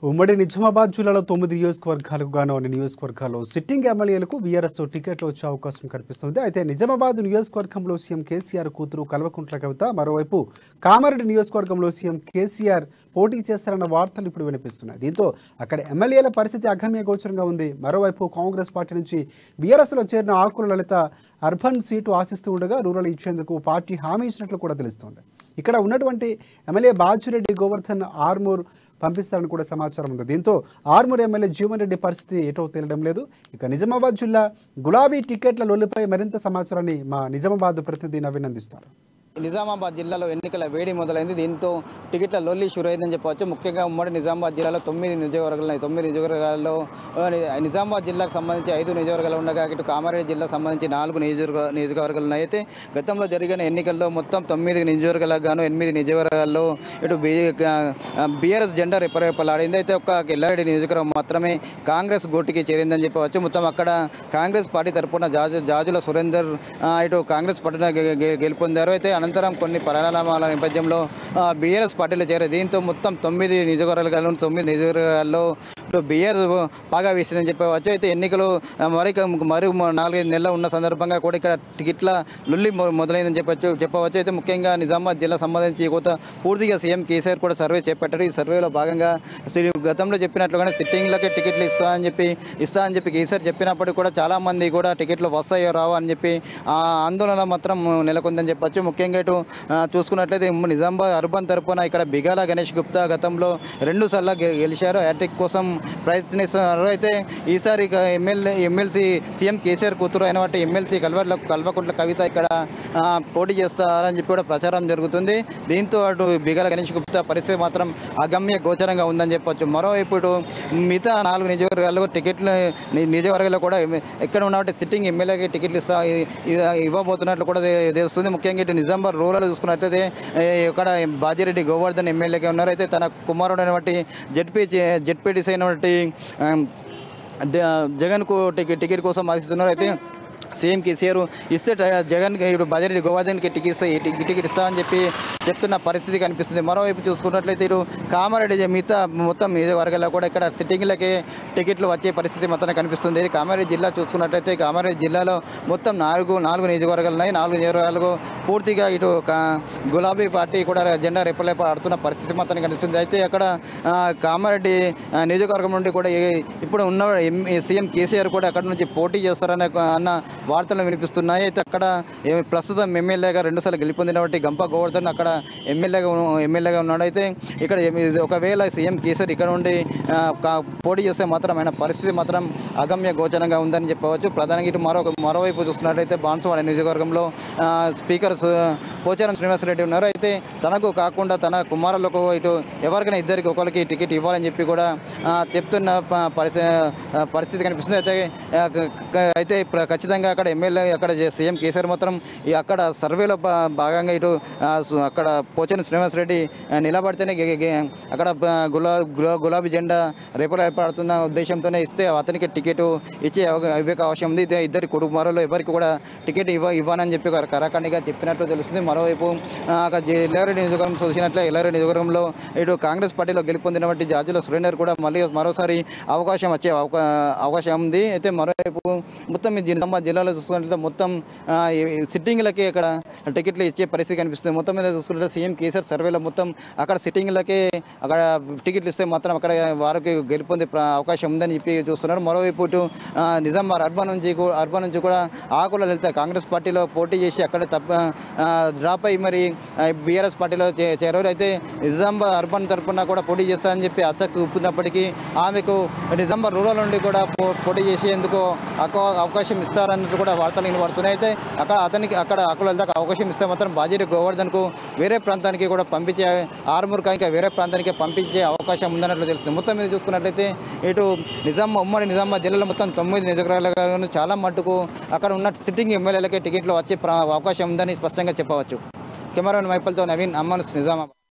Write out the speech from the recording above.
ఉమ్మడి నిజామాబాద్ జిల్లాలో తొమ్మిది నియోజకవర్గాలకు గాను అన్ని నియోజకవర్గాల్లో సిట్టింగ్ ఎమ్మెల్యేలకు బీఆర్ఎస్ టికెట్లు వచ్చే అవకాశం కనిపిస్తుంది అయితే నిజామాబాద్ నియోజకవర్గంలో సీఎం కేసీఆర్ కూతురు కల్వకుంట్ల కవిత మరోవైపు కామారెడ్డి నియోజకవర్గంలో సీఎం కేసీఆర్ పోటీ చేస్తారన్న వార్తలు ఇప్పుడు వినిపిస్తున్నాయి దీంతో అక్కడ ఎమ్మెల్యేల పరిస్థితి అగమ్య గోచరంగా ఉంది మరోవైపు కాంగ్రెస్ పార్టీ నుంచి బీఆర్ఎస్లో చేరిన ఆకుల లలిత అర్బన్ సీటు ఆశిస్తూ ఉండగా రూరల్ ఇచ్చేందుకు పార్టీ హామీ ఇచ్చినట్లు కూడా తెలుస్తోంది ఇక్కడ ఉన్నటువంటి ఎమ్మెల్యే బాచురెడ్డి గోవర్ధన్ ఆర్మూర్ పంపిస్తారని కూడా సమాచారం ఉంది దీంతో ఆర్మూర్ ఎమ్మెల్యే జీవన్ రెడ్డి పరిస్థితి ఏటో తేలడం లేదు ఇక నిజామాబాద్ జిల్లా గులాబీ టికెట్ల లొల్లిపై మరింత సమాచారాన్ని మా నిజామాబాద్ ప్రతినిధి నవీన్ అందిస్తారు నిజామాబాద్ జిల్లాలో ఎన్నికల వేడి మొదలైంది దీంతో టికెట్ల లొల్లి షురైందని చెప్పవచ్చు ముఖ్యంగా ఉమ్మడి నిజామాబాద్ జిల్లాలో తొమ్మిది నియోజకవర్గాలు ఉన్నాయి తొమ్మిది నియోజకవర్గాల్లో ఆ, ని- నిజామాబాద్ జిల్లాకు సంబంధించి ఐదు నియోజకవర్గాలు ఉండగా ఇటు కామారెడ్డి జిల్లాకు సంబంధించి నాలుగు నియోజకవర్గ నియోజకవర్గాలు ఉన్నాయి అయితే గతంలో జరిగిన ఎన్నికల్లో మొత్తం తొమ్మిది నియోజకవర్గాలకు గాను ఎనిమిది నియోజకవర్గాల్లో ఇటు బీ బీఆర్ఎస్ జెండా రెపరెపలాడింది అయితే ఒక్క ఎల్లారెడ్డి నియోజకవర్గం మాత్రమే కాంగ్రెస్ గోటికి చేరిందని చెప్పవచ్చు మొత్తం అక్కడ కాంగ్రెస్ పార్టీ తరపున జాజు జాజుల సురేందర్ ఆ, ఇటు కాంగ్రెస్ పార్టీని గె- గె- గెలుపొందారు అయితే అనంతరం కొన్ని పరిణామాల నేపథ్యంలో బీఆర్ఎస్ పార్టీలో చేరారు దీంతో మొత్తం తొమ్మిది నియోజకవర్గాలు తొమ్మిది నియోజకవర్గాల్లో ఇప్పుడు బీఆర్ఎస్ బాగా వేసిందని చెప్పవచ్చు అయితే ఎన్నికలు ఆ, మరి మరి నాలుగైదు నెలలు ఉన్న సందర్భంగా కూడా ఇక్కడ టికెట్ల లుల్లి మొ- మొదలైందని చెప్పచ్చు చెప్పవచ్చు అయితే ముఖ్యంగా నిజామాబాద్ జిల్లా సంబంధించి కొత్త పూర్తిగా సీఎం కేసీఆర్ కూడా సర్వే చేపట్టారు ఈ సర్వేలో భాగంగా సి- గతంలో చెప్పినట్లుగానే సిట్టింగ్లకే టికెట్లు ఇస్తా అని చెప్పి ఇస్తా అని చెప్పి కేసీఆర్ చెప్పినప్పటికీ కూడా చాలా మంది కూడా టికెట్లు వస్తాయో రావో అని చెప్పి ఆ ఆందోళన మాత్రం నెలకొందని చెప్పొచ్చు ముఖ్యంగా ఇటు ఆ, చూసుకున్నట్లయితే ఉమ్మ నిజామాబాద్ అర్బన్ తరపున ఇక్కడ బిగాల గణేష్ గుప్తా గతంలో రెండు సార్లు గె- గెలిచారు హ్యాట్రిక్ కోసం ప్రయత్నిస్తున్నారు అయితే ఈసారి ఇక ఎమ్మెల్యే ఎమ్మెల్సీ సీఎం కేసీఆర్ కూతురు అయిన వాటి ఎమ్మెల్సీ కల్వర్ల కల్వకుంట్ల కవిత ఇక్కడ ఆ, పోటీ చేస్తారని చెప్పి కూడా ప్రచారం జరుగుతుంది దీంతో అటు బిగాల గణేష్ గుప్తా పరిస్థితి మాత్రం అగమ్య గోచరంగా ఉందని చెప్పొచ్చు మరోవైపు ఇటు మిగతా నాలుగు నియోజకవర్గాల్లో టికెట్లు ని- నియోజకవర్గాల్లో కూడా ఎమ్- ఎక్కడ ఉన్నటువంటి సిట్టింగ్ ఎమ్మెల్యేకి టికెట్లు ఇస్తా ఇ- ఇ- ఇవ్వబోతున్నట్లు కూడా తె- తెలుస్తుంది ముఖ్యంగా ఇటు నిజామాబాద్ రూరల్ చూసుకున్నట్లయితే ఏ, ఇక్కడ బాజిరెడ్డి గోవర్ధన్ ఎమ్మెల్యేగా ఉన్నారు అయితే తన కుమారుడు అయినటువంటి జడ్పీ జడ్పీటీసీ అయినటువంటి ఆమ్, ద- జగన్కు టికెట్ టికెట్ కోసం ఆశిస్తున్నారు అయితే సీఎం కేసీఆర్ ఇస్తే ట- జగన్ ఇప్పుడు బజారెడ్డి గోవర్ధన్కి టికెట్ ఇస్తా టి- టికెట్ ఇస్తామని చెప్పి చెప్తున్న పరిస్థితి కనిపిస్తుంది మరోవైపు చూసుకున్నట్లయితే ఇటు కామారెడ్డి జ- మిగతా మొత్తం నియోజకవర్గాల్లో కూడా ఇక్కడ సిట్టింగ్లకే టికెట్లు వచ్చే పరిస్థితి మొత్తం కనిపిస్తుంది కామారెడ్డి జిల్లా చూసుకున్నట్లయితే కామారెడ్డి జిల్లాలో మొత్తం నాలుగు నాలుగు నియోజకవర్గాలు ఉన్నాయి నాలుగు నియోజకవర్గాలకు పూర్తిగా ఇటు కా- గులాబీ పార్టీ కూడా జెండా రెప్పలేప ఆడుతున్న పరిస్థితి మొత్తం కనిపిస్తుంది అయితే అక్కడ ఆ, కామారెడ్డి ఆ, నియోజకవర్గం నుండి కూడా ఏ- ఇప్పుడు ఉన్న ఎం- సీఎం కేసీఆర్ కూడా అక్కడ నుంచి పోటీ చేస్తారనే ఒక- అన్న వార్తలు వినిపిస్తున్నాయి అయితే అక్కడ ఏ- ప్రస్తుతం ఎమ్మెల్యేగా రెండుసార్లు గెలుపొందినటువంటి గంప గోవర్ధన్ అక్కడ ఎమ్మెల్యేగా ఉ- ఎమ్మెల్యేగా ఉన్నాడు అయితే ఇక్కడ ఎమ్- ఇది ఒకవేళ సీఎం కేసీఆర్ ఇక్కడ నుండి ఆ, కా- పోటీ చేస్తే మాత్రం ఆయన పరిస్థితి మాత్రం అగమ్య గోచరంగా ఉందని చెప్పవచ్చు ప్రధానంగా ఇటు మరో మరోవైపు చూస్తున్నట్లయితే బాన్సువాడ నియోజకవర్గంలో ఆ, స్పీకర్ సు- పోచారం శ్రీనివాసరెడ్డి ఉన్నారు అయితే తనకు కాకుండా తన కుమారులకు ఇటు ఎవరికైనా ఇద్దరికి ఒకరికి టికెట్ ఇవ్వాలని చెప్పి కూడా ఆ, చెప్తున్న ప- పరిస్థితి ఆ, పరిస్థితి కనిపిస్తుంది అయితే ఆ, క- క- అయితే ప్ర- ఖచ్చితంగా అక్కడ ఎమ్మెల్యే అక్కడ జే- సీఎం కేసీఆర్ మాత్రం ఈ అక్కడ సర్వేలో భా- భాగంగా ఇటు ఆ, సు- అక్కడ పోచని శ్రీనివాసరెడ్డి ఆ, నిలబడితేనే గె- గె- అక్కడ బ- గులా గులా- గులాబీ జెండా రేపలు ఏర్పడుతున్న ఉద్దేశంతోనే ఇస్తే అతనికి టికెట్ ఇచ్చే అవ- ఇవ్వక అవసరం ఉంది ఇదే ఇద్దరి కుటుంబాలలో ఎవరికి కూడా టికెట్ ఇవ్వ ఇవ్వనని చెప్పి వారు కరాఖండిగా చెప్పినట్లు తెలుస్తుంది మరోవైపు ఆ, అక్కడ జే- ఎల్లారెడ్డి నియోజకవర్గం చూసినట్లే ఎల్లారెడ్డి నియోజకవర్గంలో ఇటు కాంగ్రెస్ పార్టీలో గెలుపొందినటువంటి జార్జుల సురేందర్ కూడా మళ్ళీ మరోసారి అవకాశం వచ్చే అవకా అవకాశం ఉంది అయితే మరోవైపు మొత్తం ఈ నిజామాబాద్ జిల్లాలో చూసుకున్నట్లయితే మొత్తం ఆ, ఈ సిట్టింగ్లకి ఇక్కడ టికెట్లు ఇచ్చే పరిస్థితి కనిపిస్తుంది మొత్తం మీద చూసుకుంటే సీఎం కేసీఆర్ సర్వేలో మొత్తం అక్కడ సిట్టింగ్లకే అక్కడ టికెట్లు ఇస్తే మాత్రం అక్కడ వారికి గెలుపొందే ప్ర- అవకాశం ఉందని చెప్పి చూస్తున్నారు మరోవైపు ఇటు ఆ, నిజామాబాద్ అర్బన్ నుంచి కూ- అర్బన్ నుంచి కూడా ఆకుల వెళ్తే కాంగ్రెస్ పార్టీలో పోటీ చేసి అక్కడ తప్ప ఆ, డ్రాప్ అయ్యి మరి బీఆర్ఎస్ పార్టీలో చే- చేరారు అయితే నిజామాబాద్ అర్బన్ తరఫున కూడా పోటీ చేస్తారని చెప్పి ఆసక్తి చూపుతున్నప్పటికీ ఆమెకు నిజామాబాద్ రూరల్ నుండి కూడా పో- పోటీ చేసేందుకు అక- అవకాశం ఇస్తారన్నట్టు కూడా వార్తలు వినబడుతున్నాయి అయితే అక్కడ అతనికి అక్కడ అక్కడ దాకా అవకాశం ఇస్తే మాత్రం బాజీరి గోవర్ధన్కు వేరే ప్రాంతానికి కూడా పంపించే ఆర్మూర్ ఇంకా వేరే ప్రాంతానికి పంపించే అవకాశం ఉందన్నట్లు తెలుస్తుంది మొత్తం మీద చూసుకున్నట్లయితే ఇటు నిజాం ఉమ్మడి నిజామాబాద్ జిల్లాలో మొత్తం తొమ్మిది నియోజకవర్గాలు చాలా మట్టుకు అక్కడ ఉన్న సిట్టింగ్ ఎమ్మెల్యేలకే టికెట్లు వచ్చే ప్ర- అవకాశం ఉందని స్పష్టంగా చెప్పవచ్చు కెమెరామెన్ మైపల్తో నవీన్ అమ్మను నిజామాబాద్